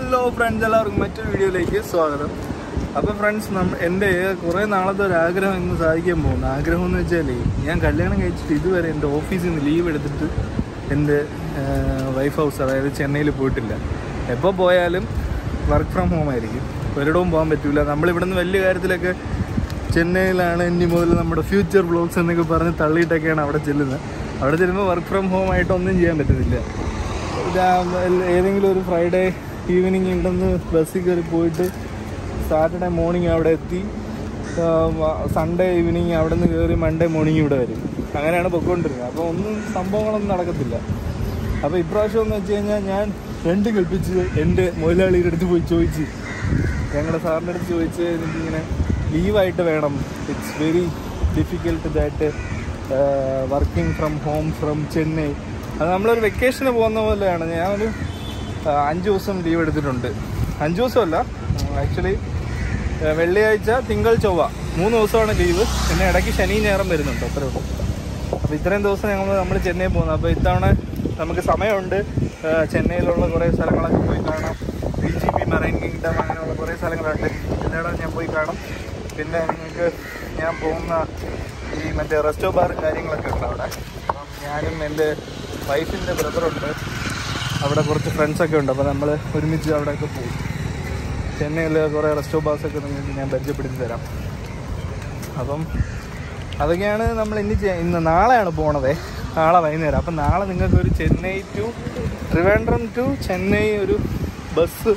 hello friends എല്ലാവർക്കും മറ്റൊരു വീഡിയോയിലേക്ക് സ്വാഗതം അപ്പോൾ ഫ്രണ്ട്സ് നമ്മ എൻ്റെ കുറേ നാളത്തെ ഒരു ആഗ്രഹം ഇന്ന് സാധിക്കാൻ പോകുന്നു ആഗ്രഹം എന്ന് വെച്ചാൽ ഞാൻ കല്യാണം കഴിച്ചിട്ട് ഇതുവരെ എൻ്റെ ഓഫീസിൽ നിന്ന് ലീവ് എടുത്തിട്ട് എൻ്റെ വൈഫ് ഹൗസ് അതായത് ചെന്നൈയിൽ പോയിട്ടില്ല എപ്പോൾ പോയാലും വർക്ക് ഫ്രം ഹോം ആയിരിക്കും ഒരിടവും പോകാൻ പറ്റില്ല നമ്മളിവിടെ നിന്ന് വലിയ കാര്യത്തിലൊക്കെ ചെന്നൈയിലാണ് ഇനി മുതൽ നമ്മുടെ ഫ്യൂച്ചർ ബ്ലോഗ്സ് എന്നൊക്കെ പറഞ്ഞ് തള്ളിയിട്ടൊക്കെയാണ് അവിടെ ചെല്ലുന്നത് അവിടെ ചെല്ലുമ്പോൾ വർക്ക് ഫ്രം ഹോം ആയിട്ട് ഒന്നും ചെയ്യാൻ പറ്റത്തില്ല രാ- ഏതെങ്കിലും ഒരു ഫ്രൈഡേ ഈവനിങ് ഉണ്ടെന്ന് ബസ്സിൽ കയറി പോയിട്ട് സാറ്റർഡേ മോർണിംഗ് അവിടെ എത്തി സൺഡേ ഈവനിങ് അവിടെ നിന്ന് കയറി മൺഡേ മോർണിംഗ് ഇവിടെ വരും അങ്ങനെയാണ് പൊയ്ക്കൊണ്ടിരുന്നത് അപ്പോൾ ഒന്നും സംഭവങ്ങളൊന്നും നടക്കത്തില്ല അപ്പോൾ ഇപ്രാവശ്യം എന്ന് വെച്ച് കഴിഞ്ഞാൽ ഞാൻ രണ്ടും കൽപ്പിച്ച് എൻ്റെ മുതലാളിയുടെ അടുത്ത് പോയി ചോദിച്ച് ഞങ്ങളുടെ സാറിൻ്റെ അടുത്ത് ചോദിച്ച് എനിക്കിങ്ങനെ ലീവായിട്ട് വേണം it's very difficult that working from home from Chennai അത് നമ്മളൊരു വെക്കേഷന് പോകുന്ന പോലെയാണ് ഞാനൊരു ആ, അഞ്ച് ദിവസം ലീവ് എടുത്തിട്ടുണ്ട് അഞ്ച് ദിവസമല്ല ആക്ച്വലി വെള്ളിയാഴ്ച തിങ്കൾ ചൊവ്വ മൂന്ന് ദിവസമാണ് ലീവ് പിന്നെ ഇടയ്ക്ക് ശനി ഞായറും വരുന്നുണ്ട് അത്രേ ഉള്ളൂ അപ്പോൾ ഇത്രയും ദിവസം ഞങ്ങൾ നമ്മൾ ചെന്നൈ പോകുന്നത് അപ്പോൾ ഇത്തവണ നമുക്ക് സമയമുണ്ട് ആ, ചെന്നൈയിലുള്ള കുറേ സ്ഥലങ്ങളൊക്കെ പോയി കാണാം B G P marine kingdom അങ്ങനെയുള്ള കുറേ സ്ഥലങ്ങളുണ്ട് എല്ലായിടവും ഞാൻ പോയി കാണാം പിന്നെ നിങ്ങൾക്ക് ഞാൻ പോകുന്ന ഈ മറ്റേ റെസ്റ്റോ ബാറും കാര്യങ്ങളൊക്കെ ഉണ്ട് അവിടെ അപ്പം ഞാനും എൻ്റെ വൈഫിൻ്റെ ബ്രദറുണ്ട് അവിടെ കുറച്ച് ഫ്രണ്ട്സൊക്കെ ഉണ്ട് അപ്പോൾ നമ്മൾ ഒരുമിച്ച് അവിടെയൊക്കെ പോകും ചെന്നൈയിൽ കുറേ റെസ്റ്റോ ബാർസൊക്കെ നിങ്ങൾക്ക് ഞാൻ പരിചയപ്പെടുത്തി തരാം അപ്പം അതൊക്കെയാണ് നമ്മൾ ഇനി ചെയ്യ- ഇന്ന് നാളെയാണ് പോണതേ നാളെ വൈകുന്നേരം അപ്പം നാളെ നിങ്ങൾക്ക് ഒരു ചെന്നൈ ടു ട്രിവാൻഡ്രം ടു ചെന്നൈ ഒരു ബസ്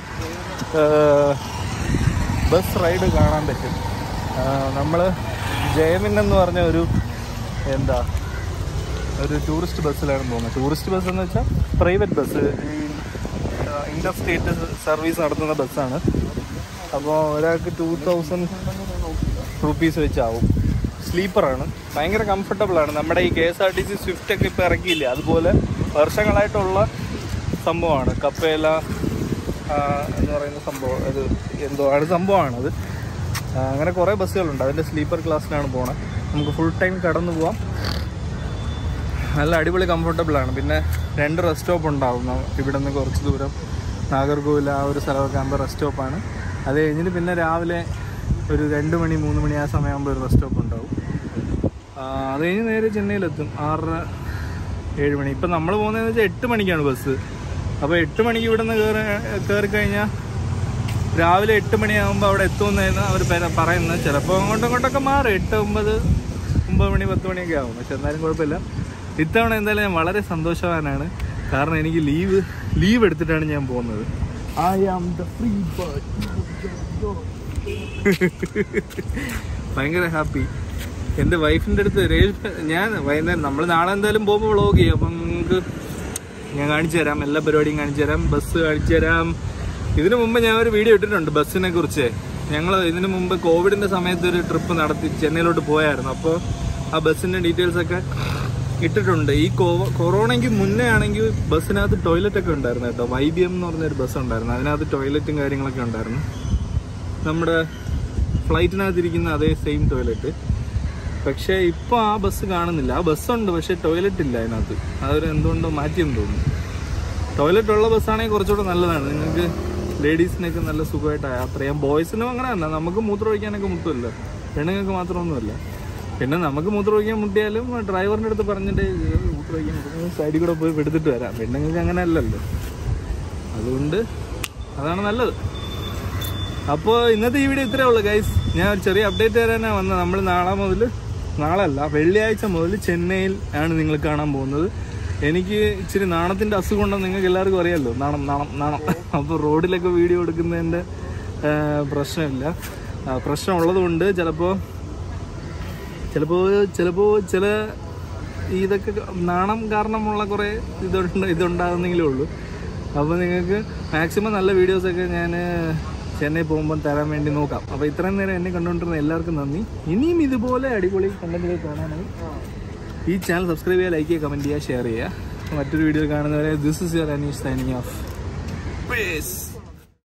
ബസ് റൈഡ് കാണാൻ പറ്റും നമ്മൾ ജയമിൻ എന്ന് പറഞ്ഞ ഒരു എന്താ ഒരു ടൂറിസ്റ്റ് ബസ്സിലാണ് പോകുന്നത് ടൂറിസ്റ്റ് ബസ് എന്ന് വെച്ചാൽ പ്രൈവറ്റ് ബസ് ഈ ഇൻഡർ സ്റ്റേറ്റ് സർവീസ് നടത്തുന്ന ബസ്സാണ് അപ്പോൾ ഒരാൾക്ക് ടൂ തൗസൻഡ് റുപ്പീസ് വെച്ചാവും സ്ലീപ്പറാണ് ഭയങ്കര കംഫർട്ടബിൾ ആണ് നമ്മുടെ ഈ K S R T C Swift ഒക്കെ ഇപ്പോൾ ഇറക്കിയില്ലേ അതുപോലെ വർഷങ്ങളായിട്ടുള്ള സംഭവമാണ് കപ്പേല ആ, എന്ന് പറയുന്ന സംഭവം അത് എന്തോ ആണ് സംഭവമാണത് ആ, അങ്ങനെ കുറേ ബസ്സുകളുണ്ട് അതിൻ്റെ സ്ലീപ്പർ ക്ലാസ്സിലാണ് പോണത് നമുക്ക് ഫുൾ ടൈം കടന്നു പോവാം നല്ല അടിപൊളി കംഫർട്ടബിൾ ആണ് പിന്നെ രണ്ട് റെസ്റ്റ് സ്റ്റോപ്പ് ഉണ്ടാവും ന- ഇവിടെ നിന്ന് കുറച്ച് ദൂരം നാഗർകോവിൽ ആ ഒരു സ്ഥലമൊക്കെ ആകുമ്പോൾ റെസ്റ്റ് സ്റ്റോപ്പാണ് അത് കഴിഞ്ഞിട്ട് പിന്നെ രാവിലെ ഒരു രണ്ട് മണി മൂന്ന് മണി ആ സമയമാകുമ്പോൾ ഒരു റെസ്റ്റ് സ്റ്റോപ്പ് ഉണ്ടാവും ആ, അത് കഴിഞ്ഞ് നേരെ ചെന്നൈയിലെത്തും ആറര ഏഴ് മണി ഇപ്പം നമ്മൾ പോകുന്നതെന്ന് വെച്ചാൽ എട്ട് മണിക്കാണ് ബസ് അപ്പോൾ എട്ട് മണിക്ക് ഇവിടെ നിന്ന് കയറി കയറി കഴിഞ്ഞാൽ രാവിലെ എട്ട് മണിയാകുമ്പോൾ അവിടെ എത്തുമെന്നായിരുന്നു അവർ പറയുന്നത് ചിലപ്പോൾ അങ്ങോട്ടും ഇങ്ങോട്ടൊക്കെ മാറും എട്ട് ഒമ്പത് ഒമ്പത് മണി പത്ത് മണിയൊക്കെ ആകും പക്ഷെ എന്നാലും കുഴപ്പമില്ല ഇത്തവണ എന്തായാലും ഞാൻ വളരെ സന്തോഷവാനാണ് കാരണം എനിക്ക് ലീവ് ലീവ് എടുത്തിട്ടാണ് ഞാൻ പോകുന്നത് ഐ ആം ദ ഫ്രീ ഭയങ്കര ഹാപ്പി എൻ്റെ വൈഫിൻ്റെ അടുത്ത് രേഷ് ഞാൻ വൈകുന്നേരം നമ്മൾ നാളെ എന്തായാലും പോകുമ്പോൾ വ്ളോഗ് ചെയ്യും അപ്പം നിങ്ങൾക്ക് ഞാൻ കാണിച്ചു തരാം എല്ലാ പരിപാടിയും കാണിച്ചു തരാം ബസ് കാണിച്ചു തരാം ഇതിനു മുമ്പ് ഞാൻ ഒരു വീഡിയോ ഇട്ടിട്ടുണ്ട് ബസ്സിനെ കുറിച്ച് ഞങ്ങൾ ഇതിനു മുമ്പ് കോവിഡിന്റെ സമയത്ത് ഒരു ട്രിപ്പ് നടത്തി ചെന്നൈയിലോട്ട് പോയായിരുന്നു അപ്പോൾ ആ ബസ്സിന്റെ ഡീറ്റെയിൽസ് ഒക്കെ ഇട്ടിട്ടുണ്ട് ഈ കോ- കൊറോണയ്ക്ക് മുന്നേ ആണെങ്കിൽ ബസ്സിനകത്ത് ടോയ്ലറ്റ് ഒക്കെ ഉണ്ടായിരുന്നു കേട്ടോ വൈ ബി എം എന്ന് പറഞ്ഞൊരു ബസ് ഉണ്ടായിരുന്നു അതിനകത്ത് ടോയ്ലറ്റും കാര്യങ്ങളൊക്കെ ഉണ്ടായിരുന്നു നമ്മുടെ ഫ്ലൈറ്റിനകത്ത് ഇരിക്കുന്ന അതേ സെയിം ടോയ്ലറ്റ് പക്ഷേ ഇപ്പോൾ ആ ബസ് കാണുന്നില്ല ആ ബസ്സുണ്ട് പക്ഷേ ടോയ്ലറ്റ് ഇല്ല അതിനകത്ത് അതൊരു എന്തുകൊണ്ടോ മാറ്റിയെന്ന് തോന്നുന്നു ടോയ്ലറ്റ് ഉള്ള ബസ്സാണെങ്കിൽ കുറച്ചുകൂടെ നല്ലതാണ് നിങ്ങൾക്ക് ലേഡീസിനൊക്കെ നല്ല സുഖമായിട്ട് യാത്ര ചെയ്യാം ബോയ്സിനും അങ്ങനെ തന്നെ നമുക്ക് മൂത്രം ഒഴിക്കാനൊക്കെ മുട്ടുമല്ലോ പെണ്ണുങ്ങൾക്ക് മാത്രമൊന്നുമല്ല പിന്നെ നമുക്ക് മൂത്രം ഒഴിക്കാൻ മുട്ടിയാലും ഡ്രൈവറിൻ്റെ അടുത്ത് പറഞ്ഞിട്ട് "ഇത് മൂത്രം ഒഴിക്കാൻ മുട്ടുന്നത് സൈഡിൽ കൂടെ പോയി എടുത്തിട്ട് വരാം പെണ്ണുങ്ങൾക്ക് അങ്ങനെ അല്ലല്ലോ അതുകൊണ്ട് അതാണ് നല്ലത് അപ്പോൾ ഇന്നത്തെ ഈ വീഡിയോ ഇത്രേ ഉള്ളൂ ഗൈസ് ഞാൻ ഒരു ചെറിയ അപ്ഡേറ്റ് തരാനാണ് വന്നത് നമ്മൾ നാളെ മുതൽ നാളെ അല്ല വെള്ളിയാഴ്ച മുതൽ ചെന്നൈയിൽ ആണ് നിങ്ങൾ കാണാൻ പോകുന്നത് എനിക്ക് ഇച്ചിരി നാണത്തിൻ്റെ അസുഖം ഉണ്ടെന്ന് നിങ്ങൾക്ക് എല്ലാവർക്കും അറിയാമല്ലോ നാണം നാണം നാണം അപ്പോൾ റോഡിലൊക്കെ വീഡിയോ എടുക്കുന്നതിൻ്റെ ആ, പ്രശ്നമില്ല ആ, പ്രശ്നമുള്ളത് കൊണ്ട് ചിലപ്പോൾ ചിലപ്പോൾ ചിലപ്പോൾ ചില ഇതൊക്കെ നാണം കാരണമുള്ള കുറേ ഇതുണ്ട് ഇതുണ്ടാകുന്നെങ്കിലേ ഉള്ളൂ അപ്പോൾ നിങ്ങൾക്ക് മാക്സിമം നല്ല വീഡിയോസൊക്കെ ഞാൻ ചെന്നൈ പോകുമ്പോൾ തരാൻ വേണ്ടി നോക്കാം അപ്പോൾ ഇത്രയും നേരം എന്നെ കണ്ടുകൊണ്ടിരുന്ന എല്ലാവർക്കും നന്ദി ഇനിയും ഇതുപോലെ അടിപൊളി കണ്ടന്റുകൾ കാണാനായി ഈ ചാനൽ സബ്സ്ക്രൈബ് ചെയ്യുക ലൈക്ക് ചെയ്യുക കമൻറ്റ് ചെയ്യുക ഷെയർ ചെയ്യുക മറ്റൊരു വീഡിയോ കാണുന്നവരെ this is your Aneesh signing off piece